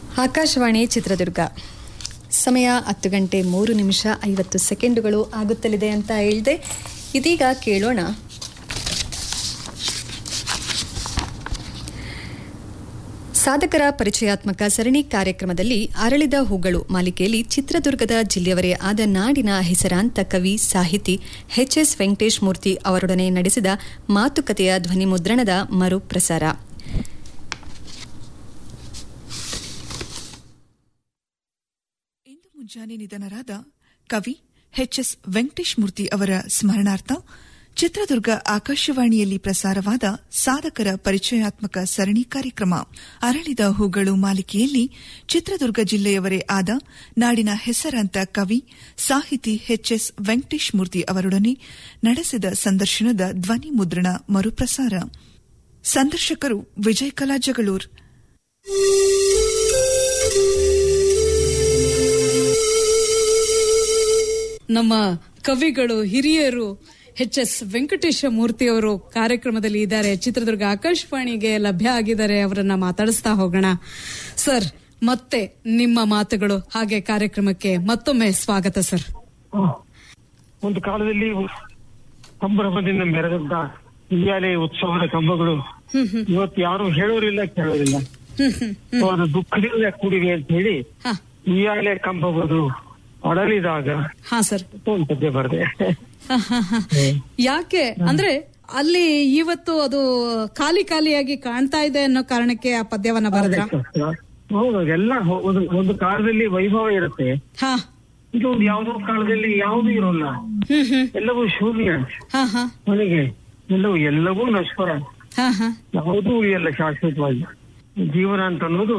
ಆಕಾಶವಾಣಿ ಚಿತ್ರದುರ್ಗ ಸಮಯ ಹತ್ತು ಗಂಟೆ ಮೂರು ನಿಮಿಷ ಐವತ್ತು ಸೆಕೆಂಡುಗಳು ಆಗುತ್ತಲಿದೆ ಅಂತ ಹೇಳಿದೆ ಇದೀಗ ಕೇಳೋಣ ಸಾಧಕರ ಪರಿಚಯಾತ್ಮಕ ಸರಣಿ ಕಾರ್ಯಕ್ರಮದಲ್ಲಿ ಅರಳಿದ ಹೂಗಳು ಮಾಲಿಕೆಯಲ್ಲಿ ಚಿತ್ರದುರ್ಗದ ಜಿಲ್ಲೆಯವರೇ ಆದ ನಾಡಿನ ಹೆಸರಾಂತ ಕವಿ ಸಾಹಿತಿ ಎಚ್ ಎಸ್ ವೆಂಕಟೇಶ್ ಮೂರ್ತಿ ಅವರೊಡನೆ ನಡೆಸಿದ ಮಾತುಕತೆಯ ಧ್ವನಿ ಮುದ್ರಣದ ಮರುಪ್ರಸಾರ ಇಂದು ಮುಂಜಾನೆ ನಿಧನರಾದ ಕವಿ ಎಚ್ ಎಸ್ ವೆಂಕಟೇಶ್ ಮೂರ್ತಿ ಅವರ ಸ್ಮರಣಾರ್ಥ ಚಿತ್ರದುರ್ಗ ಆಕಾಶವಾಣಿಯಲ್ಲಿ ಪ್ರಸಾರವಾದ ಸಾಧಕರ ಪರಿಚಯಾತ್ಮಕ ಸರಣಿ ಕಾರ್ಯಕ್ರಮ ಅರಳಿದ ಹೂಗಳು ಮಾಲಿಕೆಯಲ್ಲಿ ಚಿತ್ರದುರ್ಗ ಜಿಲ್ಲೆಯವರೇ ಆದ ನಾಡಿನ ಹೆಸರಾಂತ ಕವಿ ಸಾಹಿತಿ ಎಚ್ ಎಸ್ ವೆಂಕಟೇಶ್ ಮೂರ್ತಿ ಅವರೊಡನೆ ನಡೆಸಿದ ಸಂದರ್ಶನದ ಧ್ವನಿ ಮುದ್ರಣ ಮರುಪ್ರಸಾರ ಸಂದರ್ಶಕರು ವಿಜಯ್ ಕಲಾ ಜಗಳೂರ್ ನಮ್ಮ ಕವಿಗಳು ಹಿರಿಯರು ಎಚ್ ಎಸ್ ವೆಂಕಟೇಶ ಮೂರ್ತಿ ಅವರು ಕಾರ್ಯಕ್ರಮದಲ್ಲಿ ಇದ್ದಾರೆ ಚಿತ್ರದುರ್ಗ ಆಕಾಶವಾಣಿಗೆ ಲಭ್ಯ ಆಗಿದ್ದಾರೆ ಅವರನ್ನ ಮಾತಾಡಿಸ್ತಾ ಹೋಗೋಣ ಸರ್ ಮತ್ತೆ ನಿಮ್ಮ ಮಾತುಗಳು ಹಾಗೆ ಕಾರ್ಯಕ್ರಮಕ್ಕೆ ಮತ್ತೊಮ್ಮೆ ಸ್ವಾಗತ ಸರ್ ಒಂದು ಕಾಲದಲ್ಲಿ ಸಂಭ್ರಮದಿಂದ ಮೆರೆದಂತ ಉಯ್ಯಾಲೆ ಉತ್ಸವದ ಕಂಬಗಳು ಹ್ಮ್ ಹ್ಮ್ ಇವತ್ತು ಯಾರು ಹೇಳೋರಿಲ್ಲ ಕೇಳೋರಿಲ್ಲ ಹ್ಮ್ ಹ್ಮ್ ಸೊ ಅದು ದುಃಖದಿಂದ ಕೂಡಿವೆ ಅಂತ ಹೇಳಿ ಹಾ ಉಯ್ಯಾಲೆ ಕಂಬಗಳು ಅಡಲಿದಾಗ ಹಾ ಸರ್ ಒಂದು ಪದ್ಯ ಬರದೆ ಹ, ಹ, ಹ. ಯಾಕೆ ಅಂದ್ರೆ ಅಲ್ಲಿ ಇವತ್ತು ಅದು ಖಾಲಿ ಖಾಲಿಯಾಗಿ ಕಾಣ್ತಾ ಇದೆ ಅನ್ನೋ ಕಾರಣಕ್ಕೆ ಆ ಪದ್ಯವನ್ನ ಬರೆದ್ರ ಹೌದು ಎಲ್ಲ ಹೊ- ಒಂದು ಒಂದು ಕಾಲದಲ್ಲಿ ವೈಭವ ಇರುತ್ತೆ ಹಾ ಇದು ಒಂದು ಯಾವುದೋ ಕಾಲದಲ್ಲಿ ಯಾವುದೂ ಇರೋಲ್ಲ ಹ್ಮ್ ಹ್ಮ್ ಎಲ್ಲವೂ ಶೂನ್ಯ ಹಾ ಹಾ ಮನೆಗೆ ಎಲ್ಲವೂ ಎಲ್ಲವೂ ನಶ್ವರ ಹಾ ಹಾ ಯಾವುದೂ ಉಳಿಯಲ್ಲ ಶಾಶ್ವತವಾಗಿ ಜೀವನ ಅಂತ ಅನ್ನೋದು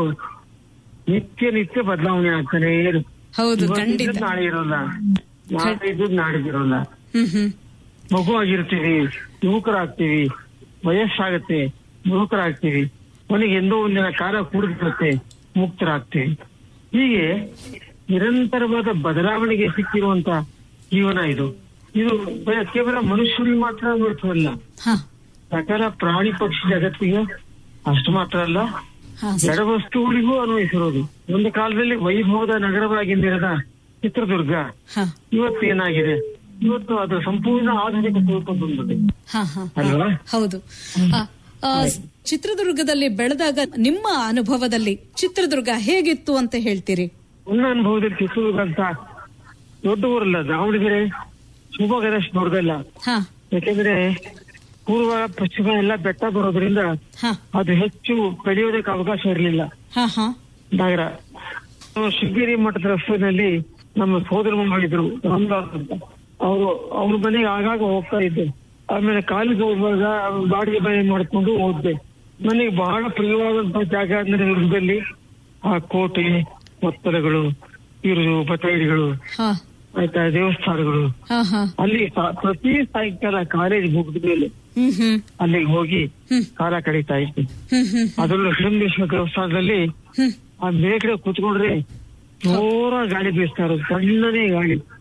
ನಿತ್ಯ ನಿತ್ಯ ಬದಲಾವಣೆ ಆಗ್ತಾನೆ ಇರುತ್ತೆ ಹೌದು ಇವತ್ತು ಖಂಡಿತ ಇದ್ದದ್ದು ನಾಳೆ ಇರೋಲ್ಲ ನಾಳೆ ಇದ್ದದ್ದು ನಾಡಿದಿರೋಲ್ಲ ಹ್ಮ್ ಹ್ಮ್ ಮಗು ಆಗಿರ್ತೀವಿ ಯುವಕರಾಗ್ತೀವಿ ವಯಸ್ಸಾಗತ್ತೆ ಯುವಕರಾಗ್ತೀವಿ ಕೊನೆಗೆ ಎಂದೋ ಒಂದಿನ ಕಾಲ ಕೂಡಿರುತ್ತೆ ಮುಕ್ತರಾಗ್ತೀವಿ ಹೀಗೆ ನಿರಂತರವಾದ ಬದಲಾವಣೆಗೆ ಸಿಕ್ಕಿರುವಂತ ಜೀವನ ಇದು ಇದು ಬ- ಕೇವಲ ಮನುಷ್ಯರಿಗೆ ಮಾತ್ರ ಅನ್ವರ್ಥವಲ್ಲ ಹಾ ಸಕಲ ಪ್ರಾಣಿ ಪಕ್ಷಿ ಜಗತ್ತಿಗೆ ಅಷ್ಟು ಮಾತ್ರ ಅಲ್ಲ ಹಾ ಸರ್ ಜಡ ವಸ್ತುಗಳಿಗೂ ಅನ್ವಯಿಸಿರೋದು ಒಂದು ಕಾಲದಲ್ಲಿ ವೈಭವದ ನಗರವಾಗಿ ಮೆರೆದ ಚಿತ್ರದುರ್ಗ ಹಾ ಇವತ್ತು ಏನಾಗಿದೆ ಇವತ್ತು ಅದು ಸಂಪೂರ್ಣ ಆಧುನಿಕ ಸ್ವರೂಪ ಬಂದಿದೆ ಹಾ ಹಾ ಅಲ್ವಾ ಹೌದು ಆ, ಆ, ಚಿತ್ರದುರ್ಗದಲ್ಲಿ ಬೆಳೆದಾಗ ನಿಮ್ಮ ಅನುಭವದಲ್ಲಿ ಚಿತ್ರದುರ್ಗ ಹೇಗಿತ್ತು ಅಂತ ಹೇಳ್ತೀರಿ ನನ್ನ ಅನುಭವದಲ್ಲಿ ಚಿತ್ರದುರ್ಗ ಅಂತ ದೊಡ್ಡ ಊರಲ್ಲ ದಾವಣಗೆರೆ ಶಿವಮೊಗ್ಗದಷ್ಟು ದೊಡ್ಡದಲ್ಲ ಹಾ ಯಾಕೆಂದ್ರೆ ಪೂರ್ವ ಪಶ್ಚಿಮ ಎಲ್ಲ ಬೆಟ್ಟ ಬರೋದ್ರಿಂದ ಹಾ ಅದು ಹೆಚ್ಚು ಬೆಳೆಯೋದಕ್ಕೆ ಅವಕಾಶ ಇರಲಿಲ್ಲ ಹಾ ಹಾ ನಗರ ನಾವು ಶೃಂಗೇರಿ ಮಠದ ರಸ್ತೆಯಲ್ಲಿ ನಮ್ಮ ಸೋದರ ಮಾಡಿದ್ರು ರಾಮದಾಸ್ ಅಂತ ಅವರು ಅವ್ರ ಮನೆಗೆ ಆಗಾಗ ಹೋಗ್ತಾ ಇದ್ದೆ ಆಮೇಲೆ ಕಾಲೇಜ್ ಹೋಗುವಾಗ ಬಾಡಿಗೆ ಮನೆ ಮಾಡ್ಕೊಂಡು ಹೋದ್ದೆ ನನಗೆ ಬಹಳ ಪ್ರಿಯವಾದಂತಹ ಜಾಗ ಅಂದ್ರೆ ದುರ್ಗದಲ್ಲಿ ಆ ಕೋಟೆ ಒತ್ತಡಗಳು ಇರು ಬತೈರಿಗಳು ಹಾ ಆಯ್ತಾ ದೇವಸ್ಥಾನಗಳು ಹಾ ಹಾ ಅಲ್ಲಿ ಸಾ- ಪ್ರತಿ ಸಾಯಂಕಾಲ ಕಾಲೇಜ್ ಮುಗಿದ ಮೇಲೆ ಹ್ಮ್ ಹ್ಮ್ ಅಲ್ಲಿಗೆ ಹೋಗಿ ಹ್ಮ್. ಕಾಲ ಕಳೀತಾ ಇದ್ದೆ ಹ್ಮ್ ಹ್ಮ್ ಅದರಲ್ಲೂ ಹಿಡಂಬೇಶ್ವರ ದೇವಸ್ಥಾನದಲ್ಲಿ ಹ್ಮ್ ಆ ಮೇಲ್ಗಡೆ ಕೂತ್ಕೊಂಡ್ರೆ ಜೋರ ಗಾಳಿ ಬೀಸ್ತಾ ಇರೋದು ಸಣ್ಣನೇ ಗಾಳಿ